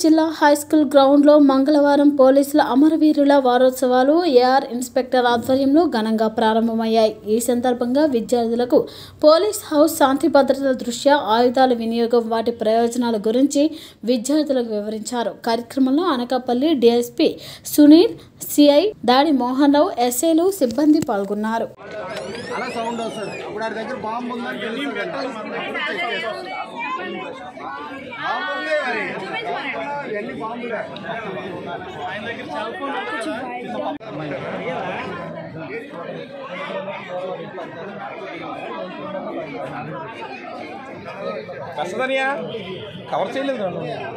జిల్లా హైస్కూల్ గ్రౌండ్లో మంగళవారం పోలీసుల అమరవీరుల వారోత్సవాలు ఏఆర్ ఇన్స్పెక్టర్ ఆధ్వర్యంలో ఘనంగా ప్రారంభమయ్యాయి ఈ సందర్భంగా విద్యార్థులకు పోలీస్ హౌస్ శాంతి భద్రతల దృష్ట్యా ఆయుధాల వినియోగం వాటి ప్రయోజనాల గురించి విద్యార్థులకు వివరించారు కార్యక్రమంలో అనకాపల్లి డిఎస్పి సునీల్ సిఐ దాడి మోహన్ రావు ఎస్ఏలు సిబ్బంది పాల్గొన్నారు అలా సౌండ్ వస్తుంది అప్పుడు ఆడి దగ్గర బాంబు ఉందని తెలుస్తుంది అప్పుడు చెక్ చేస్తాం. బాంబు ఉందే మరి. ఇవన్నీ బాంబులే. కష్టదనియా కవర్ చేయలేదు నన్ను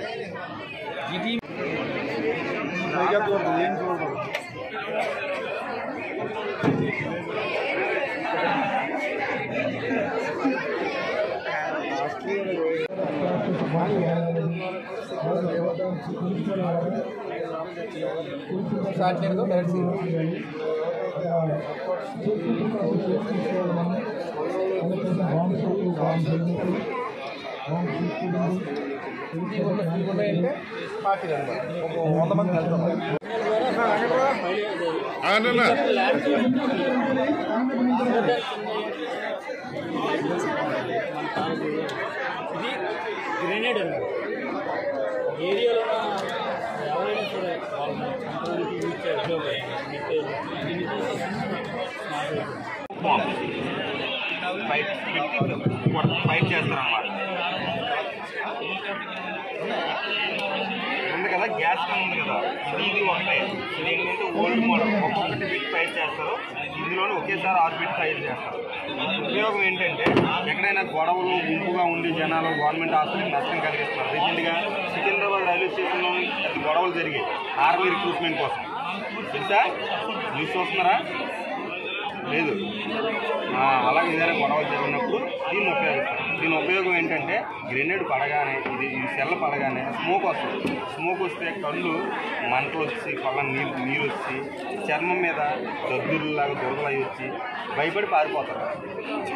పైగా చూడదు, ఏం చూడదు. స్టార్ట్ చేయలేదు డైరెక్ట్ అంటే పార్టీ అనమాట ఒక వంద మంది వెళ్తాం ఇది గ్రెనేడ్ అన్నారు ఏరియాలో ఎవరైనా సరే వాళ్ళ కంట్రోల్కి యూజ్ చేయడం ఫైట్ ఫైట్ చేస్తారన్నమాట ఉంది కదా గ్యాస్ కన్ ఉంది కదా ఇది ఇది ఒకటే ఇది ఏంటంటే ఓల్డ్ మోడల్ ఒక్కొక్కటి బిట్ ఫైట్ చేస్తారు ఇందులోనే ఒకేసారి ఆరు బిట్ ఫైట్ చేస్తారు ఉపయోగం ఏంటంటే ఎక్కడైనా గొడవలు గుంపుగా ఉండి జనాలు గవర్నమెంట్ హాస్పిటల్కి నష్టం కలిగిస్తున్నారు రీసెంట్గా సికింద్రాబాద్ రైల్వే స్టేషన్లో పెద్ద గొడవలు జరిగాయి ఆర్మీ రిక్రూట్మెంట్ కోసం తెలుసా న్యూస్ చూస్తున్నారా లేదు ఆ, అలాగే ఏదైనా గొడవలు జరిగినప్పుడు దీన్ని ఉపయోగిస్తారు దీని ఉపయోగం ఏంటంటే గ్రెనేడ్ పడగానే ఇది ఈ సెల్ల పడగానే స్మోక్ వస్తుంది స్మోక్ వస్తే కళ్ళు మంటలు వచ్చి కళ్ళ నీరు నీరు వచ్చి చర్మం మీద దద్దురులాగా దురదలు అవి వచ్చి భయపడి పారిపోతారు